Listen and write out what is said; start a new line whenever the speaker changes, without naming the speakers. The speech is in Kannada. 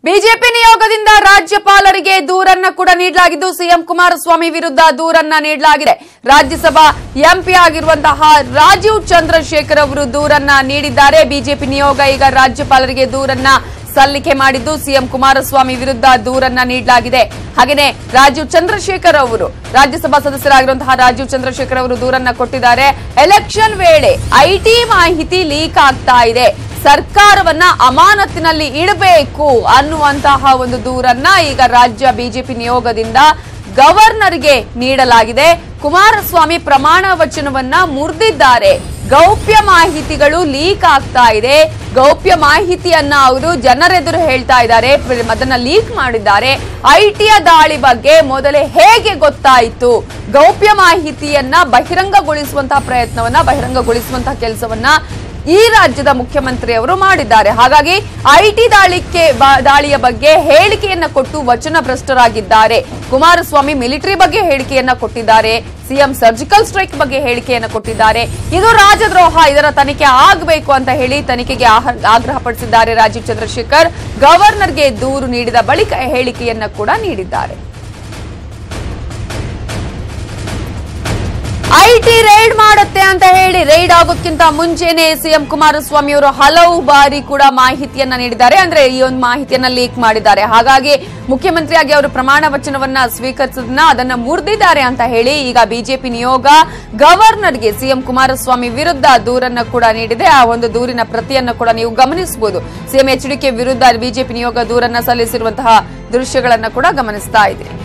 ಬಿಜೆಪಿ ನಿಯೋಗದಿಂದ ರಾಜ್ಯಪಾಲರಿಗೆ ದೂರನ್ನ ಕೂಡ ನೀಡಲಾಗಿದ್ದು ಸಿಎಂ ಕುಮಾರಸ್ವಾಮಿ ವಿರುದ್ಧ ದೂರನ್ನ ನೀಡಲಾಗಿದೆ ರಾಜ್ಯಸಭಾ ಎಂಪಿ ಆಗಿರುವಂತಹ ರಾಜೀವ್ ಚಂದ್ರಶೇಖರ್ ಅವರು ದೂರನ್ನ ನೀಡಿದ್ದಾರೆ ಬಿಜೆಪಿ ನಿಯೋಗ ಈಗ ರಾಜ್ಯಪಾಲರಿಗೆ ದೂರನ್ನ ಸಲ್ಲಿಕೆ ಮಾಡಿದ್ದು ಸಿಎಂ ಕುಮಾರಸ್ವಾಮಿ ವಿರುದ್ಧ ದೂರನ್ನ ನೀಡಲಾಗಿದೆ ಹಾಗೆಯೇ ರಾಜೀವ್ ಚಂದ್ರಶೇಖರ್ ಅವರು ರಾಜ್ಯಸಭಾ ಸದಸ್ಯರಾಗಿರುವಂತಹ ರಾಜೀವ್ ಚಂದ್ರಶೇಖರ್ ಅವರು ದೂರನ್ನ ಕೊಟ್ಟಿದ್ದಾರೆ ಎಲೆಕ್ಷನ್ ವೇಳೆ ಐಟಿ ಮಾಹಿತಿ ಲೀಕ್ ಆಗ್ತಾ ಇದೆ ಸರ್ಕಾರವನ್ನ ಅಮಾನತಿನಲ್ಲಿ ಇಡಬೇಕು ಅನ್ನುವಂತಹ ಒಂದು ದೂರನ್ನ ಈಗ ರಾಜ್ಯ ಬಿಜೆಪಿ ನಿಯೋಗದಿಂದ ಗವರ್ನರ್ಗೆ ನೀಡಲಾಗಿದೆ ಕುಮಾರಸ್ವಾಮಿ ಪ್ರಮಾಣ ವಚನವನ್ನ ಮುರಿದಿದ್ದಾರೆ ಗೌಪ್ಯ ಮಾಹಿತಿಗಳು ಲೀಕ್ ಆಗ್ತಾ ಇದೆ ಗೌಪ್ಯ ಮಾಹಿತಿಯನ್ನ ಅವರು ಜನರೆದುರು ಹೇಳ್ತಾ ಇದ್ದಾರೆ ಪ್ರ- ಅದನ್ನ ಲೀಕ್ ಮಾಡಿದ್ದಾರೆ ಐಟಿಯ ದಾಳಿ ಬಗ್ಗೆ ಮೊದಲೇ ಹೇಗೆ ಗೊತ್ತಾಯಿತು ಗೌಪ್ಯ ಮಾಹಿತಿಯನ್ನ ಬಹಿರಂಗಗೊಳಿಸುವಂತಹ ಪ್ರಯತ್ನವನ್ನ ಬಹಿರಂಗಗೊಳಿಸುವಂತಹ ಕೆಲಸವನ್ನ ಈ ರಾಜ್ಯದ ಮುಖ್ಯಮಂತ್ರಿಯವರು ಮಾಡಿದ್ದಾರೆ ಹಾಗಾಗಿ ಐಟಿ ದಾಳಿಕ್ಕೆ ಬ- ದಾಳಿಯ ಬಗ್ಗೆ ಹೇಳಿಕೆಯನ್ನ ಕೊಟ್ಟು ವಚನ ಭ್ರಷ್ಟರಾಗಿದ್ದಾರೆ ಕುಮಾರಸ್ವಾಮಿ ಮಿಲಿಟರಿ ಬಗ್ಗೆ ಹೇಳಿಕೆಯನ್ನ ಕೊಟ್ಟಿದ್ದಾರೆ ಸಿಎಂ ಸರ್ಜಿಕಲ್ ಸ್ಟ್ರೈಕ್ ಬಗ್ಗೆ ಹೇಳಿಕೆಯನ್ನ ಕೊಟ್ಟಿದ್ದಾರೆ ಇದು ರಾಜದ್ರೋಹ ಇದರ ತನಿಖೆ ಆಗಬೇಕು ಅಂತ ಹೇಳಿ ತನಿಖೆಗೆ ಆಹ- ಆಗ್ರಹಪಡಿಸಿದ್ದಾರೆ ರಾಜೀವ್ ಚಂದ್ರಶೇಖರ್ ಗವರ್ನರ್ಗೆ ದೂರು ನೀಡಿದ ಬಳಿಕ ಹೇಳಿಕೆಯನ್ನ ಕೂಡ ನೀಡಿದ್ದಾರೆ ಐಟಿ ರೈಡ್ ಮಾಡುತ್ತೆ ಅಂತ ಹೇಳಿ ರೈಡ್ ಆಗೋಕ್ಕಿಂತ ಮುಂಚೆನೆ ಸಿಎಂ ಕುಮಾರಸ್ವಾಮಿ ಅವರು ಹಲವು ಬಾರಿ ಕೂಡ ಮಾಹಿತಿಯನ್ನ ನೀಡಿದ್ದಾರೆ ಅಂದ್ರೆ ಈ ಒಂದು ಮಾಹಿತಿಯನ್ನ ಲೀಕ್ ಮಾಡಿದ್ದಾರೆ ಹಾಗಾಗಿ ಮುಖ್ಯಮಂತ್ರಿಯಾಗಿ ಅವರು ಪ್ರಮಾಣ ವಚನವನ್ನ ಸ್ವೀಕರಿಸೋದನ್ನ ಅದನ್ನ ಮುರಿದಿದ್ದಾರೆ ಅಂತ ಹೇಳಿ ಈಗ ಬಿಜೆಪಿ ನಿಯೋಗ ಗವರ್ನರ್ಗೆ ಸಿಎಂ ಕುಮಾರಸ್ವಾಮಿ ವಿರುದ್ಧ ದೂರನ್ನ ಕೂಡ ನೀಡಿದೆ ಆ ಒಂದು ದೂರಿನ ಪ್ರತಿಯನ್ನ ಕೂಡ ನೀವು ಗಮನಿಸಬಹುದು ಸಿಎಂ ಎಚ್ಡಿಕೆ ವಿರುದ್ಧ ಬಿಜೆಪಿ ನಿಯೋಗ ದೂರನ್ನ ಸಲ್ಲಿಸಿರುವಂತಹ ದೃಶ್ಯಗಳನ್ನ ಕೂಡ ಗಮನಿಸ್ತಾ ಇದೆ